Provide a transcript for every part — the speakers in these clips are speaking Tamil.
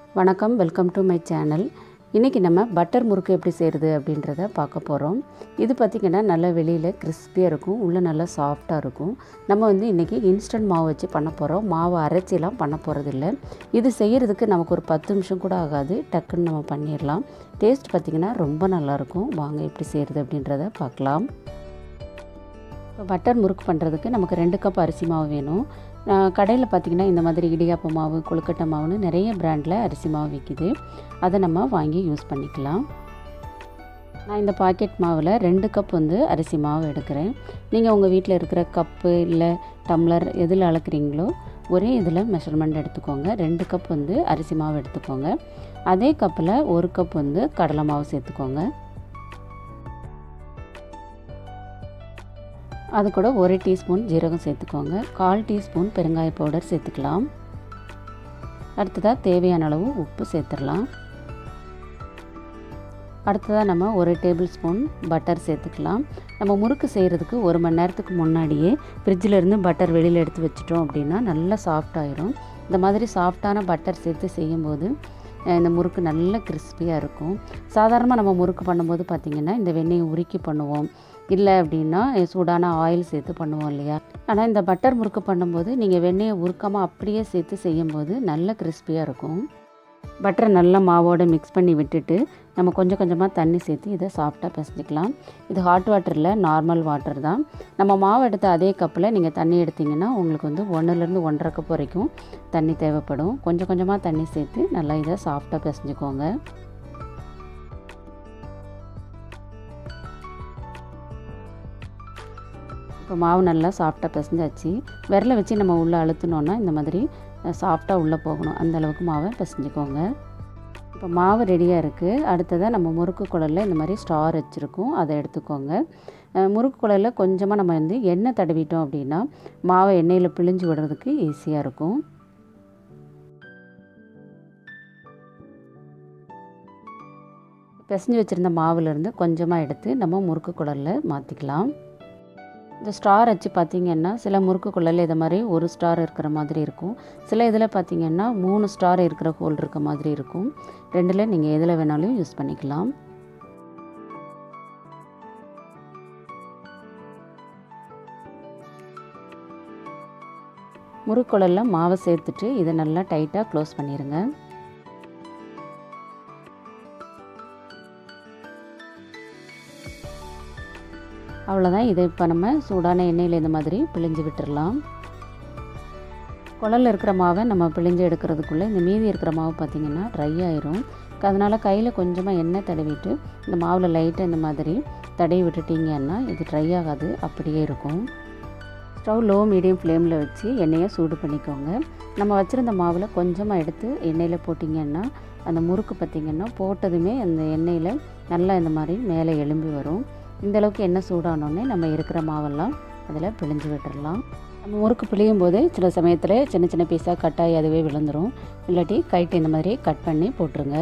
வணக்கம் வெல்கம் டு மை சேனல் இன்றைக்கி நம்ம பட்டர் முறுக்கு எப்படி செய்கிறது அப்படின்றத பார்க்க போகிறோம் இது பார்த்திங்கன்னா நல்லா வெளியில் கிறிஸ்பியாக இருக்கும் உள்ளே நல்லா சாஃப்டாக இருக்கும் நம்ம வந்து இன்றைக்கி இன்ஸ்டன்ட் மாவு வச்சு பண்ண போகிறோம் மாவு அரைச்சிலாம் பண்ண போகிறதில்ல இது செய்கிறதுக்கு நமக்கு ஒரு பத்து நிமிஷம் கூட ஆகாது டக்குன்னு நம்ம பண்ணிடலாம் டேஸ்ட் பார்த்திங்கன்னா ரொம்ப நல்லாயிருக்கும் வாங்க எப்படி செய்கிறது அப்படின்றத பார்க்கலாம் இப்போ பட்டர் முறுக்கு பண்ணுறதுக்கு நமக்கு ரெண்டு கப் அரிசி மாவு வேணும் கடையில் பார்த்திங்கன்னா இந்த மாதிரி இடியாப்ப மாவு கொழுக்கட்டை மாவுன்னு நிறைய பிராண்டில் அரிசி மாவு விற்கிது அதை நம்ம வாங்கி யூஸ் பண்ணிக்கலாம் நான் இந்த பாக்கெட் மாவில் ரெண்டு கப் வந்து அரிசி மாவு எடுக்கிறேன் நீங்கள் உங்கள் வீட்டில் இருக்கிற கப்பு இல்லை டம்ளர் எதில் அளக்குறீங்களோ ஒரே இதில் மெஷர்மெண்ட் எடுத்துக்கோங்க ரெண்டு கப் வந்து அரிசி மாவு எடுத்துக்கோங்க அதே கப்பில் ஒரு கப் வந்து கடலை மாவு சேர்த்துக்கோங்க அது கூட ஒரு டீஸ்பூன் ஜீரகம் சேர்த்துக்கோங்க கால் டீஸ்பூன் பெருங்காய பவுடர் சேர்த்துக்கலாம் அடுத்ததாக தேவையான அளவு உப்பு சேர்த்துடலாம் அடுத்ததாக நம்ம ஒரு டேபிள் ஸ்பூன் பட்டர் சேர்த்துக்கலாம் நம்ம முறுக்கு செய்கிறதுக்கு ஒரு மணி நேரத்துக்கு முன்னாடியே ஃப்ரிட்ஜிலேருந்து பட்டர் வெளியில் எடுத்து வச்சிட்டோம் அப்படின்னா நல்லா சாஃப்டாயிரும் இந்த மாதிரி சாஃப்டான பட்டர் சேர்த்து செய்யும்போது இந்த முறுக்கு நல்ல கிறிஸ்பியாக இருக்கும் சாதாரணமாக நம்ம முறுக்கு பண்ணும்போது பார்த்திங்கன்னா இந்த வெண்ணெயை உருக்கி பண்ணுவோம் இல்லை அப்படின்னா சூடான ஆயில் சேர்த்து பண்ணுவோம் இல்லையா ஆனால் இந்த பட்டர் முறுக்கு பண்ணும்போது நீங்கள் வெண்ணெயை உருக்காமல் அப்படியே சேர்த்து செய்யும்போது நல்ல கிறிஸ்பியாக இருக்கும் பட்டரை நல்லா மாவோடு மிக்ஸ் பண்ணி விட்டுட்டு நம்ம கொஞ்சம் கொஞ்சமாக தண்ணி சேர்த்து இதை சாஃப்டாக பிசைஞ்சிக்கலாம் இது ஹாட் வாட்டரில் நார்மல் வாட்டர் தான் நம்ம மாவு எடுத்த அதே கப்பில் நீங்கள் தண்ணி எடுத்திங்கன்னா உங்களுக்கு வந்து ஒன்றுலேருந்து ஒன்றரை கப் வரைக்கும் தண்ணி தேவைப்படும் கொஞ்சம் கொஞ்சமாக தண்ணி சேர்த்து நல்லா இதை சாஃப்டாக பிசைஞ்சிக்கோங்க இப்போ மாவு நல்லா சாஃப்டாக பிசைஞ்சாச்சு விரலை வச்சு நம்ம உள்ளே அழுத்தினோன்னா இந்த மாதிரி சாஃப்டாக உள்ளே போகணும் அந்த அளவுக்கு மாவை பிசைஞ்சிக்கோங்க இப்போ மாவு ரெடியாக இருக்குது அடுத்ததாக நம்ம முறுக்கு குழலில் இந்த மாதிரி ஸ்டார் வச்சுருக்கோம் அதை எடுத்துக்கோங்க முறுக்கு குழலில் கொஞ்சமாக நம்ம வந்து எண்ணெய் தடவிட்டோம் அப்படின்னா மாவை எண்ணெயில் பிழிஞ்சு விடுறதுக்கு ஈஸியாக இருக்கும் பிசைஞ்சு வச்சுருந்த மாவுலேருந்து கொஞ்சமாக எடுத்து நம்ம முறுக்கு குழலில் மாற்றிக்கலாம் இந்த ஸ்டார் வச்சு பார்த்திங்கன்னா சில முறுக்கு குழலில் இதை மாதிரி ஒரு ஸ்டார் இருக்கிற மாதிரி இருக்கும் சில இதில் பார்த்திங்கன்னா மூணு ஸ்டார் இருக்கிற ஹோல் இருக்க மாதிரி இருக்கும் ரெண்டில் நீங்கள் எதில் வேணாலும் யூஸ் பண்ணிக்கலாம் முறுக்குழலில் மாவை சேர்த்துட்டு இதை நல்லா டைட்டாக க்ளோஸ் பண்ணிடுங்க அவ்வளோதான் இதை இப்போ நம்ம சூடான எண்ணெயில் இந்த மாதிரி பிழிஞ்சு விட்டுடலாம் குழலில் இருக்கிற மாவை நம்ம பிழிஞ்சு எடுக்கிறதுக்குள்ளே இந்த மீதி இருக்கிற மாவு பார்த்திங்கன்னா ட்ரை ஆயிரும் அதனால் கையில் கொஞ்சமாக எண்ணெய் தடவிட்டு இந்த மாவில் லைட்டாக இந்த மாதிரி தடவி விட்டுட்டிங்கன்னா இது ட்ரை ஆகாது அப்படியே இருக்கும் ஸ்டவ் லோ மீடியம் ஃப்ளேமில் வச்சு எண்ணெயை சூடு பண்ணிக்கோங்க நம்ம வச்சுருந்த மாவில் கொஞ்சமாக எடுத்து எண்ணெயில் போட்டிங்கன்னா அந்த முறுக்கு பார்த்திங்கன்னா போட்டதுமே அந்த எண்ணெயில் நல்லா இந்த மாதிரி மேலே எலும்பி வரும் இந்தளவுக்கு எண்ணெய் சூடானோடனே நம்ம இருக்கிற மாவெல்லாம் அதில் பிழிஞ்சு விட்டுடலாம் நம்ம முறுக்கு பிழியும் போது சில சமயத்தில் சின்ன சின்ன பீஸாக கட்டாகி அதுவே விழுந்துடும் இல்லாட்டி கைட்டு இந்த மாதிரி கட் பண்ணி போட்டுருங்க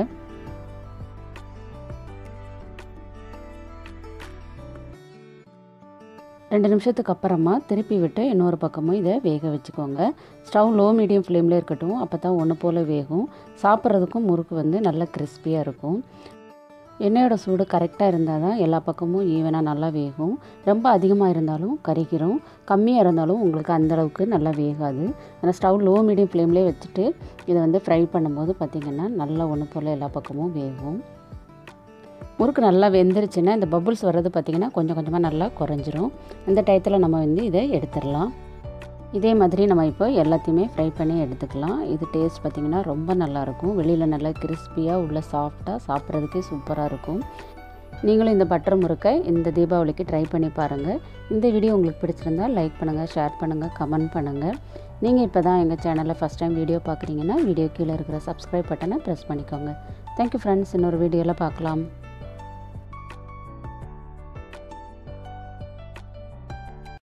ரெண்டு நிமிஷத்துக்கு அப்புறமா திருப்பி விட்டு இன்னொரு பக்கமும் இதை வேக வச்சுக்கோங்க ஸ்டவ் லோ மீடியம் ஃப்ளேமில் இருக்கட்டும் அப்போ தான் ஒன்று போல் வேகும் சாப்பிட்றதுக்கும் முறுக்கு வந்து நல்லா கிறிஸ்பியாக இருக்கும் எண்ணெயோட சூடு கரெக்டாக இருந்தால் தான் எல்லா பக்கமும் ஈவனாக நல்லா வேகும் ரொம்ப அதிகமாக இருந்தாலும் கறிக்கிறோம் கம்மியாக இருந்தாலும் உங்களுக்கு அந்தளவுக்கு நல்லா வேகாது ஆனால் ஸ்டவ் லோ மீடியம் ஃப்ளேம்லேயே வச்சுட்டு இதை வந்து ஃப்ரை பண்ணும்போது பார்த்திங்கன்னா நல்லா ஒன்று போல் எல்லா பக்கமும் வேகும் முறுக்கு நல்லா வெந்துருச்சுன்னா இந்த பபுள்ஸ் வர்றது பார்த்திங்கன்னா கொஞ்சம் கொஞ்சமாக நல்லா குறைஞ்சிரும் அந்த டயத்தில் நம்ம வந்து இதை எடுத்துடலாம் இதே மாதிரி நம்ம இப்போ எல்லாத்தையுமே ஃப்ரை பண்ணி எடுத்துக்கலாம் இது டேஸ்ட் பார்த்திங்கன்னா ரொம்ப நல்லாயிருக்கும் வெளியில் நல்லா கிறிஸ்பியாக உள்ள சாஃப்டாக சாப்பிட்றதுக்கே சூப்பராக இருக்கும் நீங்களும் இந்த பட்டர் முறுக்கை இந்த தீபாவளிக்கு ட்ரை பண்ணி பாருங்கள் இந்த வீடியோ உங்களுக்கு பிடிச்சிருந்தால் லைக் பண்ணுங்கள் ஷேர் பண்ணுங்கள் கமெண்ட் பண்ணுங்கள் நீங்கள் இப்போ தான் எங்கள் சேனலில் ஃபஸ்ட் டைம் வீடியோ பார்க்குறீங்கன்னா வீடியோ கீழே இருக்கிற சப்ஸ்கிரைப் பட்டனை ப்ரெஸ் பண்ணிக்கோங்க தேங்க்யூ ஃப்ரெண்ட்ஸ் இன்னொரு வீடியோவில் பார்க்கலாம்